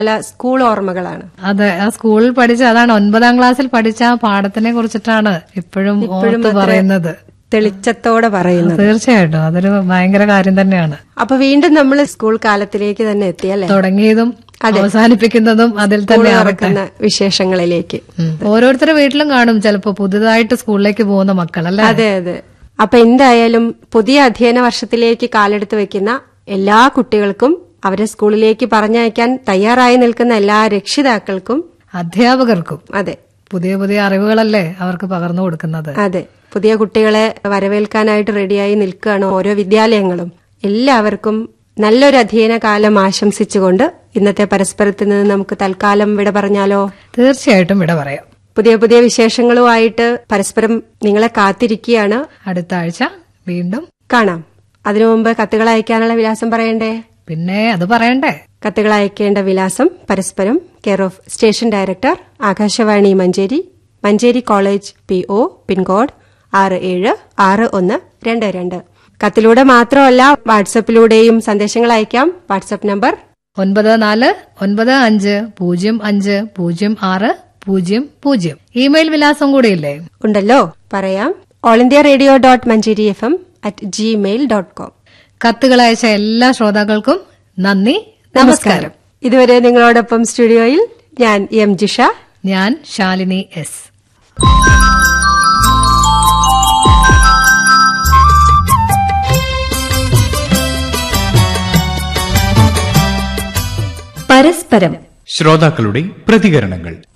നല്ല സ്കൂൾ ഓർമ്മകളാണ് അതെ ആ സ്കൂളിൽ പഠിച്ച അതാണ് ഒൻപതാം ക്ലാസ്സിൽ പഠിച്ച ആ പാഠത്തിനെ കുറിച്ചിട്ടാണ് ഇപ്പോഴും ഓർത്ത് പറയുന്നത് തെളിച്ചത്തോടെ പറയുന്നത് തീർച്ചയായിട്ടും അതൊരു ഭയങ്കര കാര്യം തന്നെയാണ് അപ്പൊ വീണ്ടും നമ്മൾ സ്കൂൾ കാലത്തിലേക്ക് തന്നെ എത്തിയല്ലേ തുടങ്ങിയതും അവസാനിപ്പിക്കുന്നതും അതിൽ തന്നെ ആവട്ടെ നടക്കുന്ന വിശേഷങ്ങളിലേക്ക് ഉം. ഓരോരുത്തരുടെ വീട്ടിലും കാണും ചിലപ്പോ പുതുതായിട്ട് സ്കൂളിലേക്ക് പോകുന്ന മക്കൾ അല്ലെ അതെ അതെ അപ്പൊ എന്തായാലും പുതിയ അധ്യയന വർഷത്തിലേക്ക് കാലെടുത്ത് വെക്കുന്ന എല്ലാ കുട്ടികൾക്കും അവരെ സ്കൂളിലേക്ക് പറഞ്ഞയക്കാൻ തയ്യാറായി നിൽക്കുന്ന എല്ലാ രക്ഷിതാക്കൾക്കും അധ്യാപകർക്കും അതെ പുതിയ പുതിയ അറിവുകളല്ലേ അവർക്ക് പകർന്നു കൊടുക്കുന്നത് അതെ പുതിയ കുട്ടികളെ വരവേൽക്കാനായിട്ട് റെഡിയായി നിൽക്കുകയാണ് ഓരോ വിദ്യാലയങ്ങളും എല്ലാവർക്കും നല്ലൊരു അധ്യയന കാലം ആശംസിച്ചുകൊണ്ട് ഇന്നത്തെ പരസ്പരത്തിൽ നിന്ന് നമുക്ക് തൽക്കാലം വിട പറഞ്ഞാലോ തീർച്ചയായിട്ടും വിട പറയാം പുതിയ പുതിയ വിശേഷങ്ങളുമായിട്ട് പരസ്പരം നിങ്ങളെ കാത്തിരിക്കുകയാണ് അടുത്ത ആഴ്ച വീണ്ടും കാണാം അതിനു മുമ്പ് കത്തുകൾ അയക്കാനുള്ള വിലാസം പറയണ്ടേ പിന്നെ അത് പറയണ്ടേ കത്തുകൾ അയക്കേണ്ട വിലാസം പരസ്പരം care of station director Akashvani Manjeri Manjeri college P O pincode ആറ് ഏഴ് ആറ് ഒന്ന് രണ്ട് രണ്ട് കത്തിലൂടെ മാത്രമല്ല വാട്സപ്പിലൂടെയും സന്ദേശങ്ങൾ അയക്കാം വാട്സപ്പ് നമ്പർ ഒൻപത് നാല് ഒൻപത് അഞ്ച് പൂജ്യം അഞ്ച് പൂജ്യം ആറ് പൂജ്യം പൂജ്യം ഇമെയിൽ വിലാസം കൂടിയില്ലേ ഉണ്ടല്ലോ പറയാം all India radio dot Manjeri F M at Gmail dot com കത്തുകൾ അയച്ച എല്ലാ ശ്രോതാക്കൾക്കും നന്ദി നമസ്കാരം ഇതുവരെ നിങ്ങളോടൊപ്പം സ്റ്റുഡിയോയിൽ ഞാൻ എം ജിഷ ഞാൻ ശാലിനി എസ് പരസ്പരം ശ്രോതാക്കളുടെ പ്രതികരണങ്ങൾ